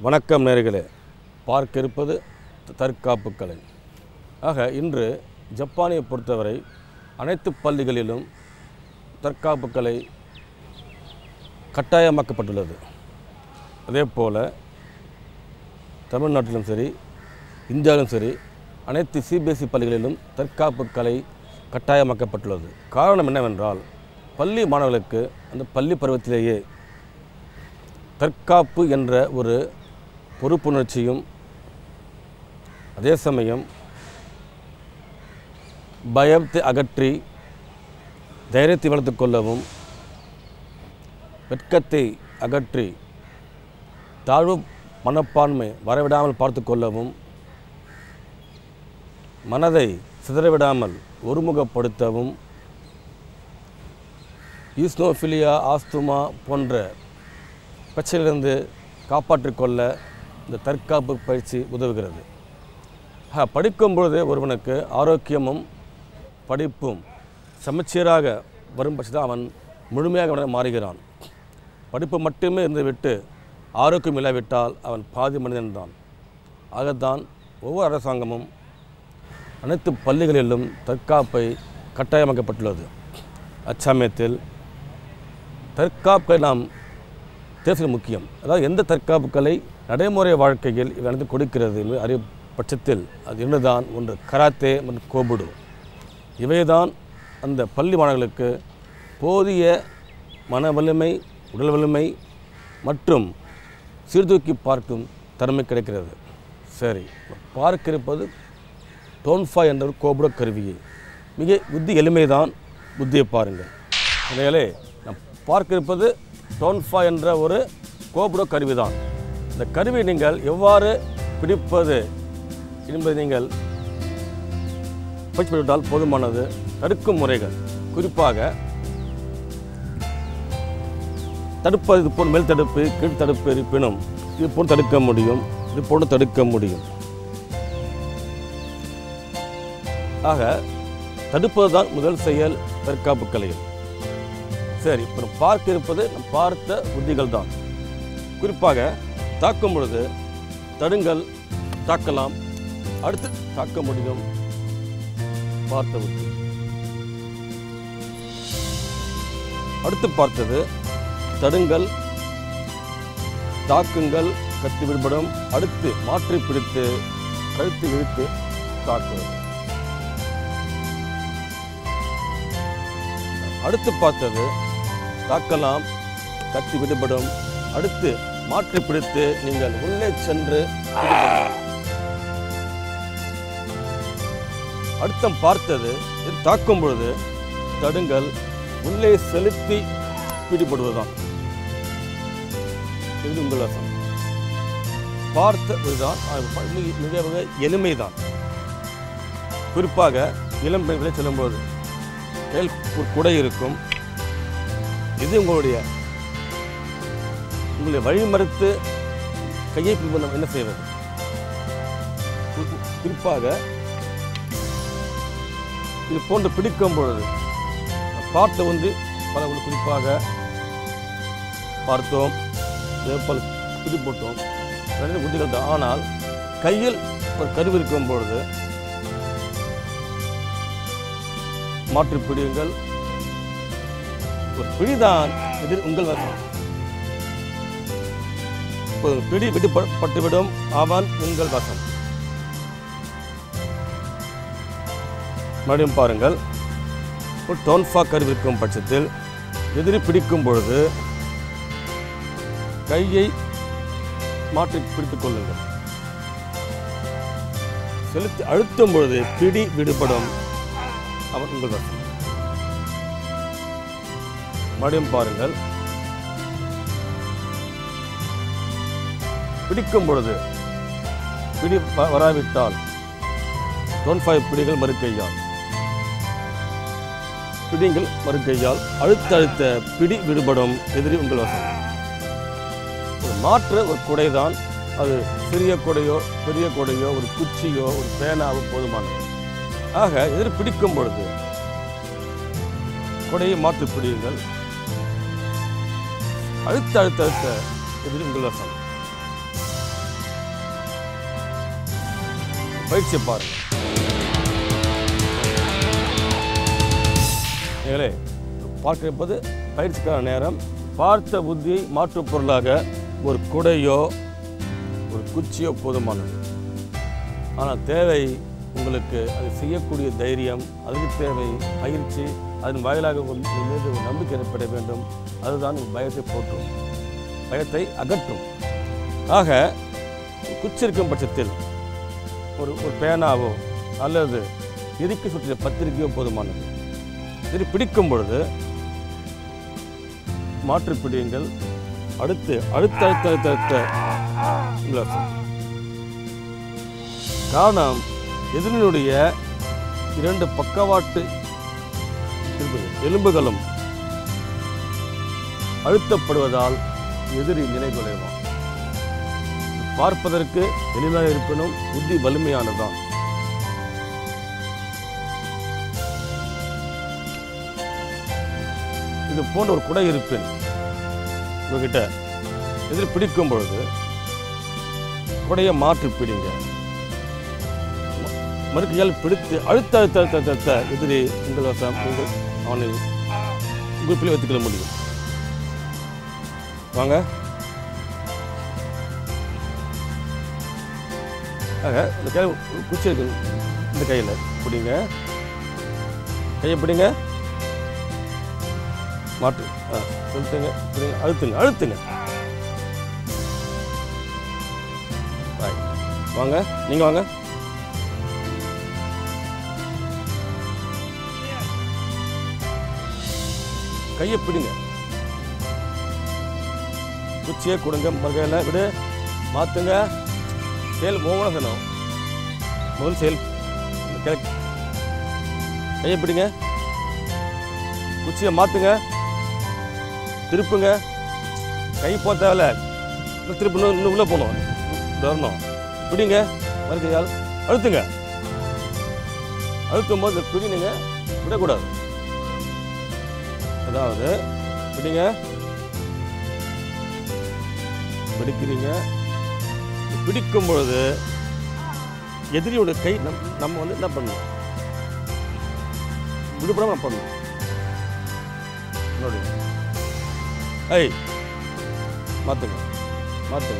வணக்கம் நேர்களே பார்க்க இருப்பது தற்காப்பு கலை ஆக இன்று ஜப்பானியை பொறுத்தவரை அனைத்து பள்ளிகளிலும் தற்காப்பு கலை கட்டாயமாக்கப்பட்டுள்ளது அதே போல் தமிழ்நாட்டிலும் சரி இந்தியாவிலும் சரி அனைத்து சிபிஎஸ்இ பள்ளிகளிலும் தற்காப்பு கலை கட்டாயமாக்கப்பட்டுள்ளது காரணம் என்னவென்றால் பள்ளி மாணவர்களுக்கு அந்த பள்ளி பருவத்திலேயே தற்காப்பு என்ற ஒரு பொறுப்புணர்ச்சியும் அதே சமயம் பயத்தை அகற்றி தைரியத்தை வளர்த்துக் கொள்ளவும் வெட்கத்தை அகற்றி தாழ்வு மனப்பான்மை வரவிடாமல் பார்த்து கொள்ளவும் மனதை சிதறவிடாமல் ஒருமுகப்படுத்தவும் ஈஸ்னோஃபிலியா ஆஸ்துமா போன்ற பிரச்சனையிலிருந்து காப்பாற்றிக் கொள்ள இந்த தற்காப்பு பயிற்சி உதவுகிறது ஆக, படிக்கும் பொழுது ஒருவனுக்கு ஆரோக்கியமும் படிப்பும் சமச்சீராக வரும் பட்சத்தில் அவன் முழுமையாக அவனாக மாறுகிறான் படிப்பு மட்டுமே இருந்துவிட்டு ஆரோக்கியம் இல்லாவிட்டால் அவன் பாதி மனிதன்தான் ஆகத்தான் ஒவ்வொரு அரசாங்கமும் அனைத்து பள்ளிகளிலும் தற்காப்பை கட்டாயமாக்கப்பட்டுள்ளது அச்சமயத்தில் தற்காப்பை நாம் தேர்வு முக்கியம் அதாவது எந்த தற்காப்பு கலை நடைமுறை வாழ்க்கையில் இவை அனைத்து கொடுக்கிறது என்று அறிய பட்சத்தில் அது என்னதான் ஒன்று கராத்தே மற்றும் கோபுடு இவைதான் அந்த பள்ளி மாணவர்களுக்கு போதிய மன வலிமை உடல் வலிமை மற்றும் சீர்தூக்கி பார்க்கும் திறமை கிடைக்கிறது சரி பார்க்க இருப்பது டோன்ஃபா என்ற ஒரு கோபுட கருவியை மிக புத்தி எளிமைதான் புத்தியை பாருங்கள் அதனாலே நாம் பார்க்க இருப்பது டோன்ஃபா என்ற ஒரு கோபுட கருவி தான் இந்த கருவியை நீங்கள் எவ்வாறு பிடிப்பது என்பதை நீங்கள் பயிற்சி விட்டால் போதுமானது தடுக்கும் முறைகள் குறிப்பாக தடுப்பது இது போன்ற மேல் தடுப்பு கீழ் தடுப்பு இருப்பினும் இது போன்று தடுக்க முடியும் இது போன்று தடுக்க முடியும் ஆக தடுப்பது தான் முதல் செயல் தற்காப்பு கலையில் சரி இப்போ நம்ம பார்க்க இருப்பது நம் பார்த்த புத்திகள் தான் குறிப்பாக தாக்கும் பொழுது தடுங்கள் தாக்கலாம் அடுத்து தாக்க முடியும் பார்த்த புத்தி அடுத்து பார்த்தது தடுங்கள் தாக்குங்கள் கத்தி விடுபடும் அடுத்து மாற்றி பிடித்து கழுத்து இழுத்து தாக்குவது அடுத்து பார்த்தது தாக்கலாம் கத்தி விடுபடும் அடுத்து மாற்றி பிடித்து நீங்கள் உள்ளே சென்று பிடிபடலாம். அடுத்தம் பார்த்தது இது தாக்கும் பொழுது தடுங்கள் உள்ளே செலுத்தி பிடிபடுவதுதான் இது உங்கள் வசம் பார்த்த இதுதான் அது மிக மிக மிக எளிமைதான் குறிப்பாக இளம் பெண்களை செல்லும்போது கையில் ஒரு குடை இருக்கும் இது உங்களுடைய உங்களை வழிமறுத்து கையை பிடிப்பது நாம் என்ன செய்வது குறி- குறிப்பாக இது போன்று பிடிக்கும் பொழுது பார்த்து வந்து பல ஒரு குறிப்பாக பார்த்தோம் இதே போல் பிடிப்பட்டோம் ரெண்டு புத்திகள் தான் ஆனால் கையில் ஒரு கருவி இருக்கும் பொழுது மாற்றி பிடியுங்கள் ஒரு பிடிதான் எதிர் உங்கள் வசம் இப்போது பிடி விடுபட்டுவிடும் அவன் உங்கள் வசம் மறுபடியும் பாருங்கள் ஒரு டோன்ஃபா கருவி இருக்கும் பட்சத்தில் எதிரி பிடிக்கும் பொழுது கையை மாற்றி பிடித்துக் கொள்ளுங்கள் செலுத்தி அழுத்தும் பொழுது பிடி விடுபடும் அவன் உங்கள் வசம் மறுபடியும் பாருங்கள் பிடிக்கும் பொழுது பிடி வ- வராவிட்டால் டோன் ஃபைவ் பிடிகள் மறுக்கையால் பிடிங்கள் மறுக்கையால் அழுத்த அழுத்த பிடி விடுபடும் எதிரி உங்கள் வசம் ஒரு மாற்று ஒரு குடைதான் அது சிறிய குடையோ பெரிய குடையோ ஒரு குச்சியோ ஒரு பேனாவோ போதுமானது ஆக எதிர் பிடிக்கும் பொழுது கொடையை மாற்றி பிடியுங்கள் அழுத்த அழுத்த அழுத்த எதிரி உங்கள் வசம் பயிற்சியை பாருங்கள் நீங்களே பார்க்கப்போது பயிற்சிக்கான நேரம் பார்த்த புத்தியை மாற்றுப் பொருளாக ஒரு குடையோ ஒரு குச்சியோ போதுமானது ஆனால் தேவை உங்களுக்கு அது செய்யக்கூடிய தைரியம் அதுக்கு தேவை பயிற்சி அதன் வாயிலாக உங்கள் உங்கள் மீது ஒரு நம்பிக்கை ஏற்பட வேண்டும் அதுதான் உங்கள் பயத்தை போற்றும் பயத்தை அகற்றும் ஆக குச்சி இருக்கும் பட்சத்தில் ஒரு ஒரு பேனாவோ அல்லது இறுக்கி சுற்றிய பத்திரிகையோ போதுமானது இது பிடிக்கும் பொழுது மாற்று பிடியுங்கள் அடுத்து அடுத்த அடுத்த அடுத்த அடுத்த விலாசம் காரணம் எதிரினுடைய இரண்டு பக்கவாட்டு எலும்புகள், எலும்புகளும் அழுத்தப்படுவதால் எதிரி நிலைகுலைவான் பார்ப்பதற்கு எளிமையாக இருப்பினும் புத்தி வலிமையானதுதான் இது போன்ற ஒரு குடை இருப்பின் உங்ககிட்ட எதிரி பிடிக்கும் பொழுது குடையை மாற்றி பிடிங்க ம- மறுக்கையால் பிடித்து அழுத்த அழுத்த அழுத்த அழுத்த அழுத்த எதிரி உங்கள் வசம் உங்கள் அவனை உங்கள் பிள்ளை வைத்துக்கொள்ள முடியும் வாங்க ஆக இந்த கையில் குச்சி இருக்கு இந்த கையில் பிடிங்க கையை பிடிங்க மாட்டு ஆ செலுத்துங்க பிடிங்க அழுத்துங்க அழுத்துங்க Right. வாங்க நீங்கள் வாங்க கையை பிடிங்க குச்சியை கொடுங்க மகையில் விடு மாற்றுங்க செயல் மூவனம் செய்யணும் முதல் செயல் கிழக்கு கையை பிடிங்க குச்சியை மாற்றுங்க திருப்புங்க கை போக தேவையில்ல இன்னும் திருப்பி இன்னும் இன்னும் உள்ளே போகணும் இப்படி வரணும் பிடிங்க மறுக்கையால் அழுத்துங்க அழுத்தும் போது இந்த பிடி நீங்கள் விடக்கூடாது அதாவது பிடிங்க பிடிக்கிறீங்க பிடிக்கும் பொழுது எதிரியோட கை நம் நம்ம வந்து என்ன பண்ணணும் விடுபடாம நம்ம பண்ணணும் என்னோட ஐய் மாத்துங்க மாத்துங்க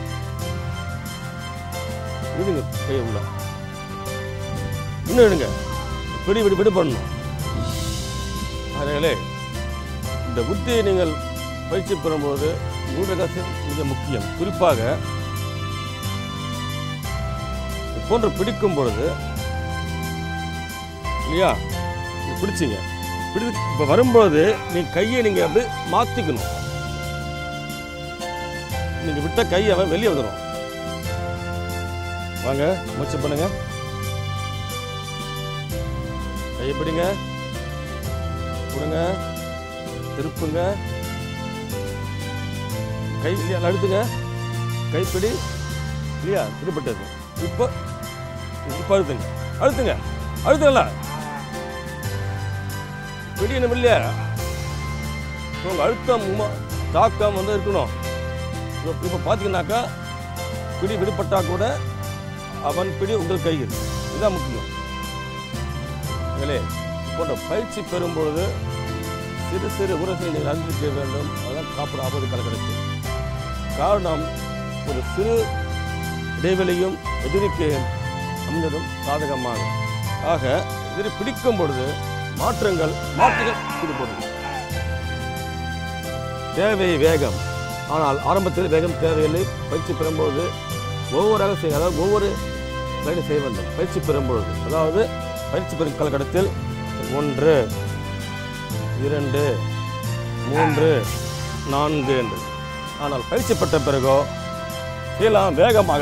விடுங்க கையை உள்ள இன்னும் விடுங்க பிடி விடு விடு பண்ணணும் அதனாலே இந்த புத்தியை நீங்கள் பயிற்சி பெறும்போது ஊடகத்தை மிக முக்கியம் குறிப்பாக இது போன்று பிடிக்கும் பொழுது இல்லையா இது பிடிச்சிங்க பிடி இப்போ வரும்போது நீ கையை நீங்கள் அப்படி மாற்றிக்கணும் நீங்கள் விட்ட கை அவன் வெளியே வந்துடும் வாங்க முயற்சி பண்ணுங்க கையை பிடிங்க கொடுங்க திருப்புங்க கை இல்லையா அழுத்துங்க கைப்பிடி இல்லையா திருப்பட்டது இப்போ இப்போ அழுத்துங்க அழுத்துங்க அழுத்துங்கள பிடி என்ன இல்லையா இப்போ உங்கள் அழுத்தம் உமா- தாக்கம் வந்து இருக்கணும் இப்போ இப்போ பார்த்தீங்கன்னாக்கா பிடி விடுபட்டா கூட அவன் பிடி உங்கள் கையில் இதுதான் முக்கியம் இல்லையே போன்ற பயிற்சி பெறும் பொழுது சிறு சிறு உரசை நீங்கள் அறிந்திருக்க வேண்டும் அதுதான் காப்பது ஆபத்து கலக்கடைக்கு காரணம் ஒரு சிறு இடைவெளியும் எதிரிக்கு அமைந்ததும் சாதகமாகும் ஆக எதிரி பிடிக்கும் பொழுது மாற்றங்கள் மாற்றுகள் ஈடுபடும் தேவை வேகம் ஆனால் ஆரம்பத்தில் வேகம் தேவையில்லை பயிற்சி பெறும்போது ஒவ்வொரு செய்ய அதாவது ஒவ்வொரு வேலை செய்ய வேண்டும் பயிற்சி பெறும்பொழுது அதாவது பயிற்சி பெறும் காலகட்டத்தில் ஒன்று இரண்டு மூன்று நான்கு என்று ஆனால் பயிற்சி பெற்ற பிறகோ செய்யலாம் வேகமாக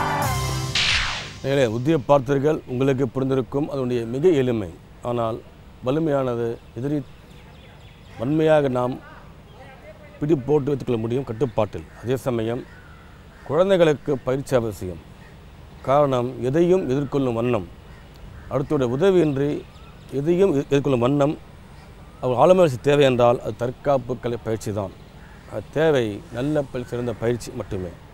நேரே உத்திய பார்த்தீர்கள் உங்களுக்கு புரிந்திருக்கும் அதனுடைய மிக எளிமை ஆனால் வலிமையானது எதிரி வன்மையாக நாம் பிடி போட்டு வைத்துக்கொள்ள முடியும் கட்டுப்பாட்டில் அதே சமயம் குழந்தைகளுக்கு பயிற்சி அவசியம் காரணம் எதையும் எதிர்கொள்ளும் வண்ணம் அடுத்தோடைய உதவியின்றி எதையும் எ- எதிர்கொள்ளும் வண்ணம் அவர் ஆளுமை தேவை என்றால் அது தற்காப்பு கலை பயிற்சி தான் அது தேவை நல்ல பயிற்சி சிறந்த பயிற்சி மட்டுமே